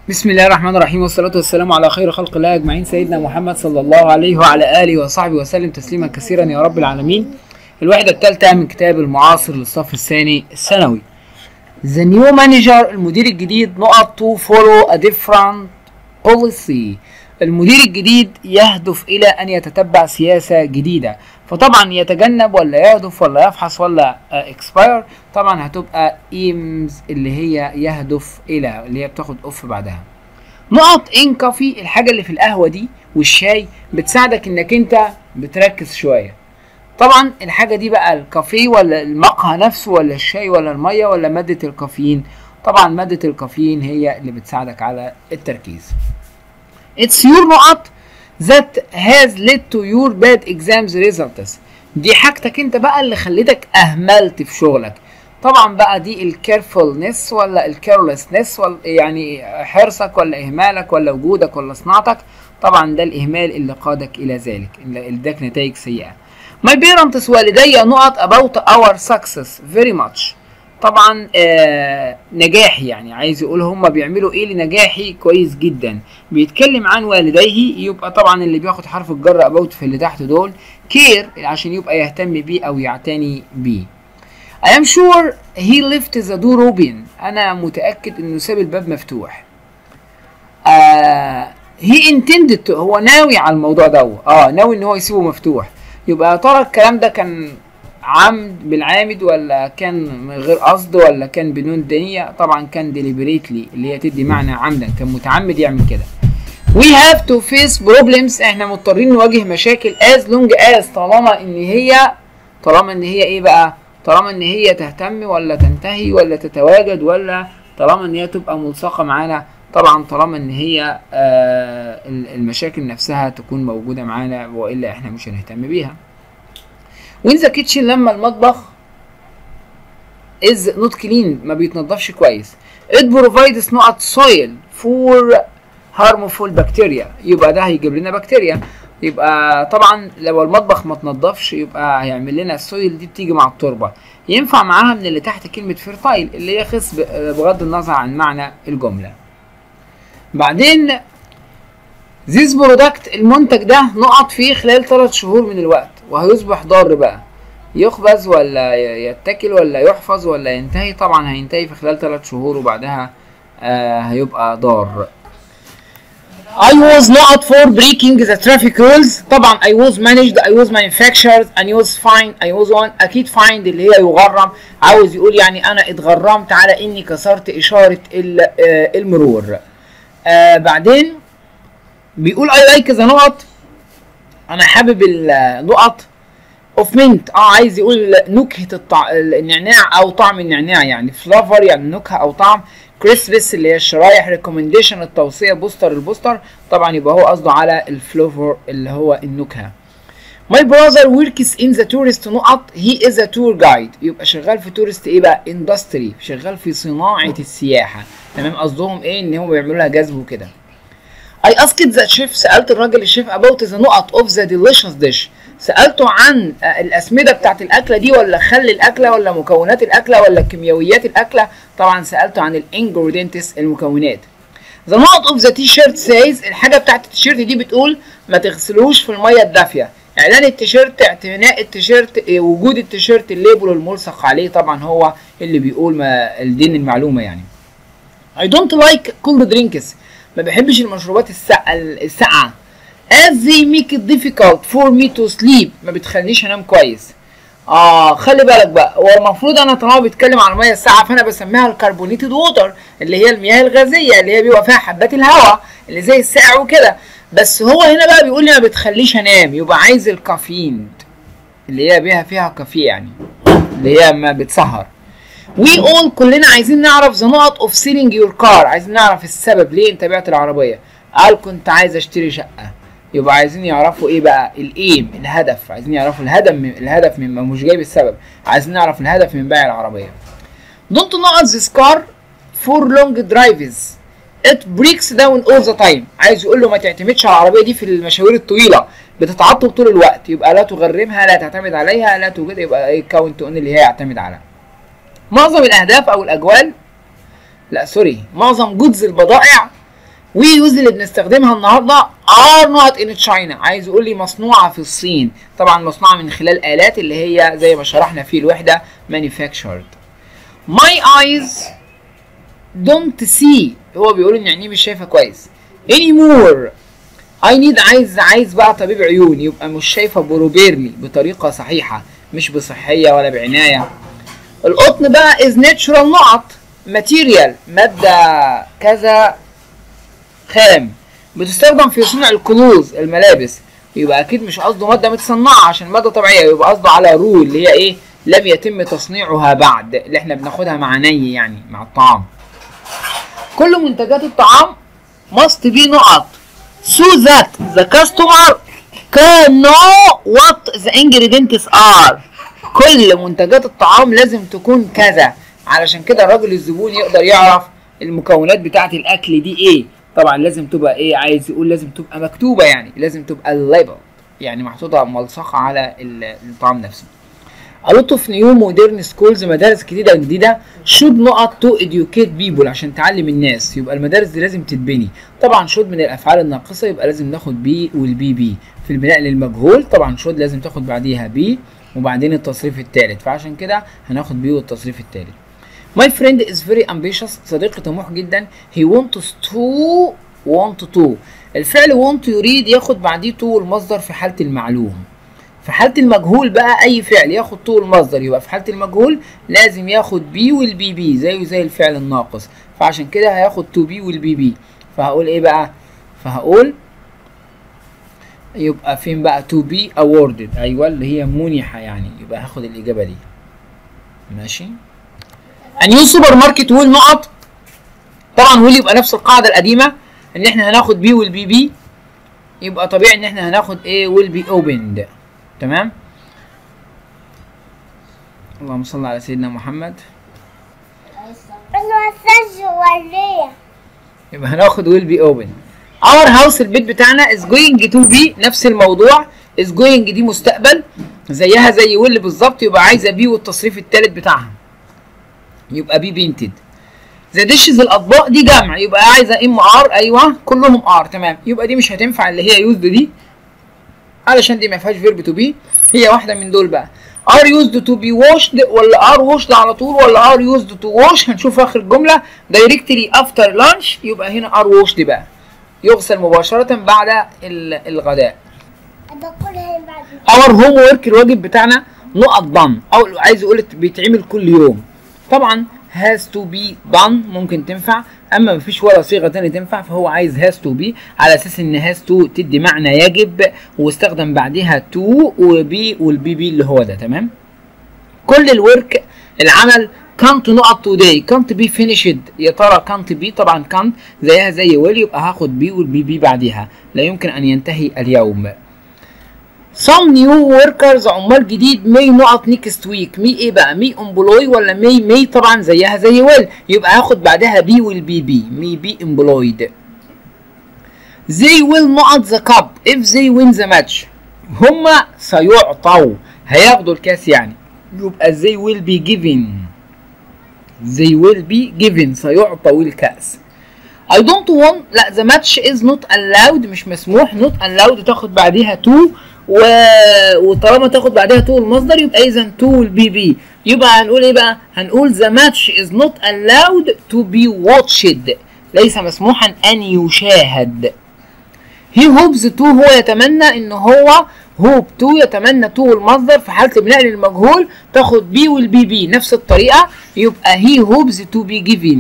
بسم الله الرحمن الرحيم والصلاة والسلام على خير خلق الله أجمعين سيدنا محمد صلى الله عليه وعلى آله وصحبه وسلم تسليما كثيرا يا رب العالمين الوحدة الثالثة من كتاب المعاصر للصف الثاني الثانوي The new manager المدير الجديد نقط to follow a different policy المدير الجديد يهدف إلى أن يتتبع سياسة جديدة فطبعا يتجنب ولا يهدف ولا يفحص ولا اكسباير طبعا هتبقى ايمز اللي هي يهدف الى اللي هي بتاخد اوف بعدها نقط ان كافي الحاجه اللي في القهوه دي والشاي بتساعدك انك انت بتركز شويه طبعا الحاجه دي بقى الكافيه ولا المقهى نفسه ولا الشاي ولا الميه ولا ماده الكافيين طبعا ماده الكافيين هي اللي بتساعدك على التركيز It's your نقط that has led to your bad exams results دي حاجتك انت بقى اللي خلتك اهملت في شغلك طبعا بقى دي الكيرفولنس ولا الكيرلسنس ولا يعني حرصك ولا اهمالك ولا وجودك ولا صناعتك طبعا ده الاهمال اللي قادك الى ذلك اللي اداك نتائج سيئه My parents والدي نقط about our success very much طبعا آه نجاحي يعني عايز يقول هم بيعملوا ايه لنجاحي كويس جدا بيتكلم عن والديه يبقى طبعا اللي بياخد حرف الجر ابوت في اللي تحت دول كير عشان يبقى يهتم بيه او يعتني بيه I am sure he left the door open انا متاكد انه ساب الباب مفتوح آه he intended to هو ناوي على الموضوع ده اه ناوي ان هو يسيبه مفتوح يبقى يا ترى الكلام ده كان عمد بالعامد ولا كان من غير قصد ولا كان بدون دنية طبعا كان deliberately اللي هي تدي معنى عمدا كان متعمد يعمل كده we have to face problems احنا مضطرين نواجه مشاكل as long as طالما ان هي طالما ان هي ايه بقى طالما ان هي تهتم ولا تنتهي ولا تتواجد ولا طالما ان هي تبقى ملصقة معانا طبعا طالما ان هي آه المشاكل نفسها تكون موجودة معانا والا احنا مش هنهتم بيها وين ذا كيتشن لما المطبخ از نوت كلين ما بيتنضفش كويس it provides نقط soil for harmful bacteria يبقى ده هيجيب لنا بكتيريا يبقى طبعا لو المطبخ ما تنضفش يبقى هيعمل لنا السويل دي بتيجي مع التربه ينفع معاها من اللي تحت كلمه فيرتايل اللي هي خص بغض النظر عن معنى الجمله بعدين This product المنتج ده نقط فيه خلال 3 شهور من الوقت وهيصبح ضار بقى يخبز ولا يتكل ولا يحفظ ولا ينتهي طبعا هينتهي في خلال 3 شهور وبعدها آه هيبقى ضار I was not for breaking the traffic rules طبعا I was managed I was manufactured I was fined I was on أكيد fined اللي هي يغرم عاوز يقول يعني أنا اتغرمت على إني كسرت إشارة المرور آه بعدين بيقول I like the نقط أنا حابب النقط اوف منت اه عايز يقول نكهة الطع... النعناع أو طعم النعناع يعني فلافر يعني نكهة أو طعم كريسبس اللي هي الشرايح ريكومنديشن التوصيه بوستر البوستر طبعا يبقى هو قصده على الفلوفر اللي هو النكهه My brother works in the tourist نقط he is a tour guide يبقى شغال في تورست ايه بقى industry شغال في صناعة السياحة تمام قصدهم ايه ان هم بيعملوا لها جذب وكده I asked the chef سألت الراجل الشيف about the نقط of the delicious dish سألته عن الأسمدة بتاعت الأكلة دي ولا خل الأكلة ولا مكونات الأكلة ولا كيميائيات الأكلة طبعا سألته عن الانجريدينتس المكونات The note of the t-shirt says الحاجة بتاعت التيشيرت دي بتقول ما تغسلوش في المية الدافية إعلان التيشيرت اعتناء التيشيرت وجود التيشيرت الليبل الملصق عليه طبعا هو اللي بيقول ما الدين المعلومة يعني I don't like cold drinks ما بحبش المشروبات الساقعة as they make it difficult for me to sleep ما بتخلينيش انام كويس اه خلي بالك بقى هو المفروض انا طالما بيتكلم عن الميه الساقعه فانا بسميها الكربونيتد ووتر اللي هي المياه الغازيه اللي هي بيبقى فيها حبات الهواء اللي زي الساقع وكده بس هو هنا بقى بيقول لي ما بتخليش انام يبقى عايز الكافيين اللي هي بيها فيها كافيه يعني اللي هي ما بتسهر وي اول كلنا عايزين نعرف ذا نقط اوف سيلينج يور كار عايزين نعرف السبب ليه انت بعت العربيه قال كنت عايز اشتري شقه يبقى عايزين يعرفوا ايه بقى الايم الهدف عايزين يعرفوا الهدف من الهدف من مش جايب السبب عايزين نعرف الهدف من بيع العربيه don't not this car for long drives it breaks down all the time عايز يقول له ما تعتمدش على العربيه دي في المشاوير الطويله بتتعطل طول الوقت يبقى لا تغرمها لا تعتمد عليها لا توجد يبقى ايه كاونت اون اللي هي يعتمد عليها معظم الاهداف او الاجوال لا سوري معظم جودز البضائع ويوز اللي بنستخدمها النهارده are not in China عايز يقول لي مصنوعه في الصين طبعا مصنوعه من خلال الات اللي هي زي ما شرحنا في الوحده manufactured my eyes don't see هو بيقول ان عينيه مش شايفه كويس anymore I need عايز عايز بقى طبيب عيون يبقى مش شايفه بروبيرلي بطريقه صحيحه مش بصحيه ولا بعنايه القطن بقى is natural نقط material ماده كذا خام بتستخدم في صنع الكلوز الملابس يبقى اكيد مش قصده ماده متصنعه عشان ماده طبيعيه يبقى قصده على رول اللي هي ايه لم يتم تصنيعها بعد اللي احنا بناخدها مع ني يعني مع الطعام كل منتجات الطعام must be نقط so that the customer can know what the ingredients are كل منتجات الطعام لازم تكون كذا علشان كده الراجل الزبون يقدر يعرف المكونات بتاعه الاكل دي ايه طبعا لازم تبقى ايه عايز يقول لازم تبقى مكتوبه يعني لازم تبقى الليبل يعني محطوطه ملصقه على الطعام نفسه A lot of new modern schools مدارس جديدة جديدة should نقط to educate people عشان تعلم الناس يبقى المدارس دي لازم تتبني طبعا should من الأفعال الناقصة يبقى لازم ناخد بي والبي بي في البناء للمجهول طبعا should لازم تاخد بعديها بي وبعدين التصريف الثالث فعشان كده هناخد بي والتصريف الثالث My friend is very ambitious صديقي طموح جدا he wants to want to الفعل want يريد ياخد بعديه to المصدر في حالة المعلوم في حالة المجهول بقى أي فعل ياخد to المصدر يبقى في حالة المجهول لازم ياخد بي والبي بي زيه زي الفعل الناقص فعشان كده هياخد to بي والبي بي فهقول ايه بقى فهقول يبقى فين بقى to be awarded ايوه اللي هي منحة يعني يبقى هاخد الإجابة دي ماشي نيو سوبر ماركت ويل نقط طبعا ويل يبقى نفس القاعده القديمه ان احنا هناخد بي والبي بي يبقى طبيعي ان احنا هناخد ايه ويل بي اوبند تمام اللهم صل على سيدنا محمد يبقى هناخد ويل بي اوبن اور هاوس البيت بتاعنا از جوينج تو بي نفس الموضوع از جوينج دي مستقبل زيها زي ويل بالظبط يبقى عايزه بي والتصريف الثالث بتاعها يبقى بي بينتد ذا ديشز الاطباق دي جمع يبقى عايزه ام ار ايوه كلهم ار تمام يبقى دي مش هتنفع اللي هي يوزد دي علشان دي ما فيهاش فيرب تو بي هي واحده من دول بقى ار يوزد تو بي واشد ولا ار واشد على طول ولا ار يوزد تو واش هنشوف اخر الجمله دايركتلي افتر لانش يبقى هنا ار واشد بقى يغسل مباشره بعد الغداء اور هوم ورك الواجب بتاعنا نقط ضم او عايز اقول بيتعمل كل يوم طبعا has to be done ممكن تنفع اما مفيش ولا صيغه تانية تنفع فهو عايز has to be على اساس ان has to تدي معنى يجب واستخدم بعدها to وبي والبي بي اللي هو ده تمام كل الورك العمل can't نقط today can't be finished يا ترى can't be طبعا can't زيها زي will يبقى هاخد بي والبي بي بعدها لا يمكن ان ينتهي اليوم some new workers عمال جديد may نقط next week مي ايه بقى مي employ ولا مي مي طبعا زيها زي will يبقى هاخد بعدها بي والبي بي مي بي employed they will نقط the cup if they win the match هما سيعطوا هياخدوا الكاس يعني يبقى they will be given they will be given سيعطوا الكاس I don't want لا the match is not allowed مش مسموح not allowed تاخد بعديها to و... وطالما تاخد بعدها تو المصدر يبقى اذا تو البي بي يبقى هنقول ايه بقى هنقول the match is not allowed to be watched ليس مسموحا ان يشاهد he hopes to هو يتمنى ان هو hope to يتمنى to المصدر في حالة البناء للمجهول تاخد بي والبي بي نفس الطريقة يبقى he hopes to be given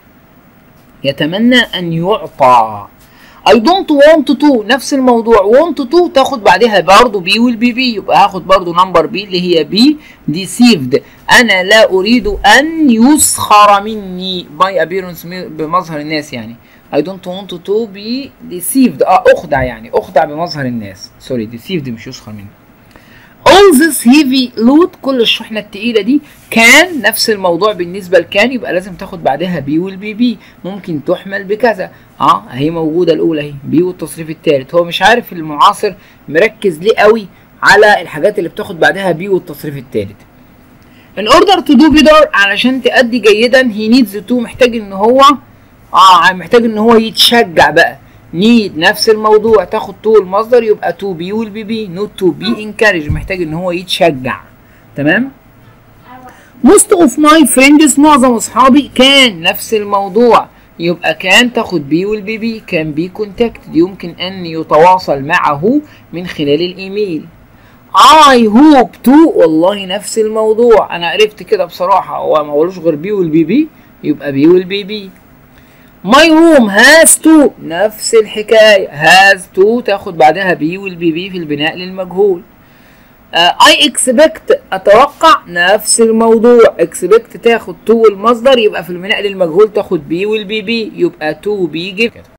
يتمنى ان يعطى I don't want to نفس الموضوع want to تاخد بعدها برضه بي والبي بي يبقى هاخد برضه نمبر بي اللي هي بي deceived انا لا اريد ان يسخر مني by appearance بمظهر الناس يعني I don't want to be deceived اه اخدع يعني اخدع بمظهر الناس سوري deceived مش يسخر مني all this heavy load كل الشحنة التقيلة دي كان نفس الموضوع بالنسبة لكان يبقى لازم تاخد بعدها بي والبي بي ممكن تحمل بكذا اه اهي موجودة الاولى اهي بي والتصريف الثالث هو مش عارف المعاصر مركز ليه قوي على الحاجات اللي بتاخد بعدها بي والتصريف الثالث in order to do better علشان تأدي جيدا he needs to محتاج ان هو اه محتاج ان هو يتشجع بقى نيد نفس الموضوع تاخد تو المصدر يبقى تو بي والبي بي نوت تو بي انكارج محتاج ان هو يتشجع تمام most of my friends معظم اصحابي كان نفس الموضوع يبقى كان تاخد بي والبي بي كان بي كونتاكتد يمكن ان يتواصل معه من خلال الايميل I hope to والله نفس الموضوع انا عرفت كده بصراحة هو ما قالوش غير بي والبي بي يبقى بي والبي بي My room has to نفس الحكاية has to تاخد بعدها بي والبي بي في البناء للمجهول uh, I expect أتوقع نفس الموضوع expect تاخد to المصدر يبقى في البناء للمجهول تاخد بي والبي بي يبقى to بي جيب كده